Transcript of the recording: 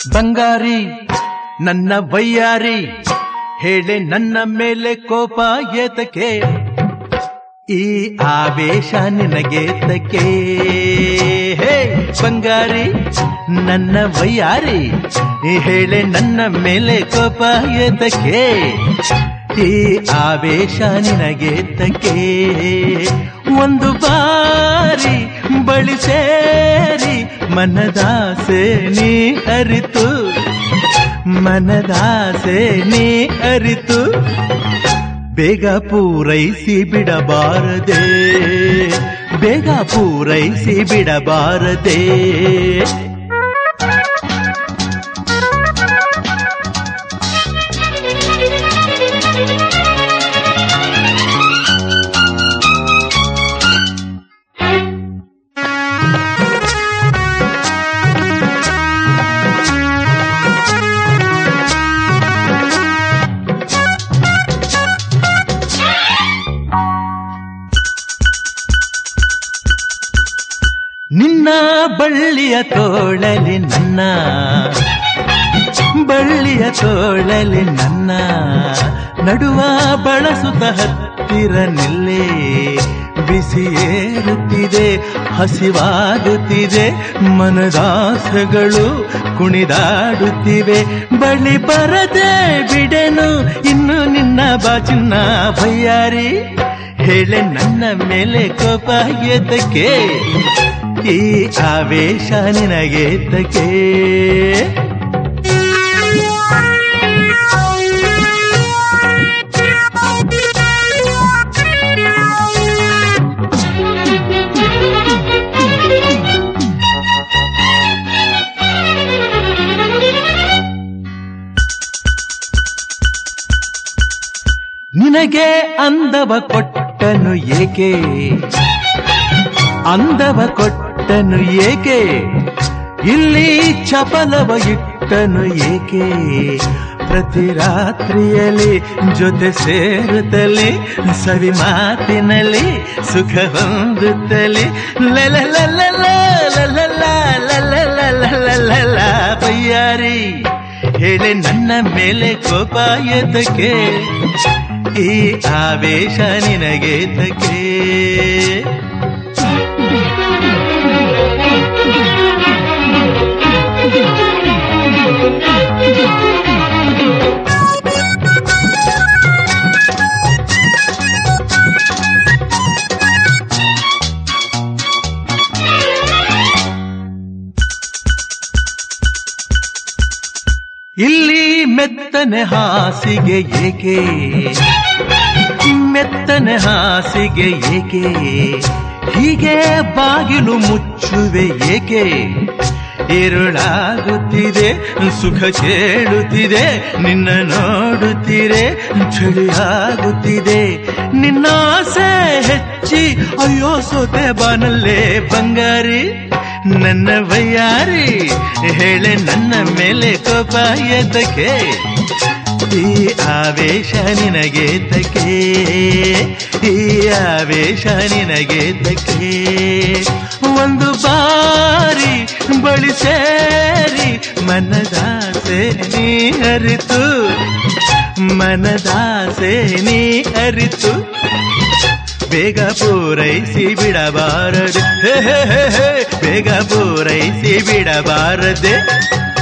ಬಂಗಾರಿ ನನ್ನ ವಯ್ಯಾರಿ ಹೇಳೆ ನನ್ನ ಮೇಲೆ ಕೋಪ ಏತಕ್ಕೆ ಈ ಆವೇಶ ನಿನಗೇತಕ್ಕೆ ಹೇ ಬಂಗಾರಿ ನನ್ನ ವಯ್ಯಾರಿ ಹೇಳೆ ನನ್ನ ಮೇಲೆ ಕೋಪ ಏತಕ್ಕೆ ಈ ಆವೇಶ ನಿನಗೇತಕ್ಕೆ ಒಂದು ಬಾರಿ ಬಳಿ ಸೇರಿ ಮನದಾಸೆ ನೀ ಅರಿತು ಮನದಾಸೆ ನೀ ಅರಿತು ಬೇಗ ಪೂರೈಸಿ ಬಿಡಬಾರದೆ ಬೇಗ ಪೂರೈಸಿ ಬಿಡಬಾರದೆ ನಿನ್ನ ಬಳ್ಳಿಯ ತೋಳಲಿ ನನ್ನ ಬಳ್ಳಿಯ ತೋಳಲಿ ನನ್ನ ನಡುವ ಬಳಸುತ್ತ ಹತ್ತಿರ ನಿಲ್ಲೇ ಬಿಸಿ ಏರುತ್ತಿದೆ ಹಸಿವಾಗುತ್ತಿದೆ ಮನದಾಸಗಳು ಕುಣಿದಾಡುತ್ತಿವೆ ಬಳಿ ಬರದೆ ಬಿಡೆನು ಇನ್ನು ನಿನ್ನ ಬಾಚಿನ್ನ ಭಯ್ಯಾರಿ ಹೇಳೆ ನನ್ನ ಮೇಲೆ ಕೋಪ ಎದ್ದಕ್ಕೆ ಈ ಆವೇಶ ನಿನಗೇತಕ್ಕೆ ನಿನಗೆ ಅಂದವ ಕೊಟ್ಟನು ಏಕೆ ಅಂದವ ಕೊಟ್ಟನು ಏಕೆ ಇಲ್ಲಿ ಚಪಲವ ಇಟ್ಟನು ಏಕೆ ಪ್ರತಿ ರಾತ್ರಿಯಲ್ಲಿ ಜೊತೆ ಸೇರುತ್ತಲೇ ಸವಿ ಮಾತಿನಲ್ಲಿ ಸುಖ ಹೊಂದುತ್ತಲೇ ಲಲ ಬಯ್ಯಾರಿ ಹೇಳೆ ನನ್ನ ಮೇಲೆ ಕೋಪ ಎದ್ದಕ್ಕೆ ಈ ಆವೇಶ ನಿನಗೇತಕ್ಕೆ ಇಲ್ಲಿ ಮೆತ್ತನೆ ಹಾಸಿಗೆ ಏಕೆ ಮೆತ್ತನೆ ಹಾಸಿಗೆ ಏಕೆ ಹೀಗೆ ಬಾಗಿಲು ಮುಚ್ಚುವೆ ಏಕೆ ഇരുಳಾಗುತ್ತಿದೆ ಸುಖ ಕೇಳುತ್ತಿದೆ ನಿನ್ನ ನೋಡುತ್ತೀರೆ ಚಳಿಯಾಗುತ್ತಿದೆ ನಿನ್ನ ಆಸೆ ಹೆಚ್ಚಿ ಅಯ್ಯೋ ಸೋತೆ ಬಾನಲ್ಲೇ ಬಂಗಾರಿ ನನ್ನ ವಯ್ಯಾರಿ ಹೇಳೆ ನನ್ನ ಮೇಲೆ ಕೋಪ ಎದ್ದಕ್ಕೆ ಈ ಆವೇಶ ನಿನಗೇತಕ್ಕೆ ಈ ಆವೇಶ ನಿನಗೇತಕ್ಕೆ ಒಂದು ಬಾರಿ ಬಳಿ ಸೇರಿ ಮನದಾಸೆ ನೀ ಅರಿತು ಮನದಾಸೆ ನೀ ಅರಿತು ಬೇಗ ಪೂರೈಸಿ ಬಿಡಬಾರದೆ ಹೇ ಹೇ ಹೇ ಹೇ ಬೇಗ ಪೂರೈಸಿ ಬಿಡಬಾರದೆ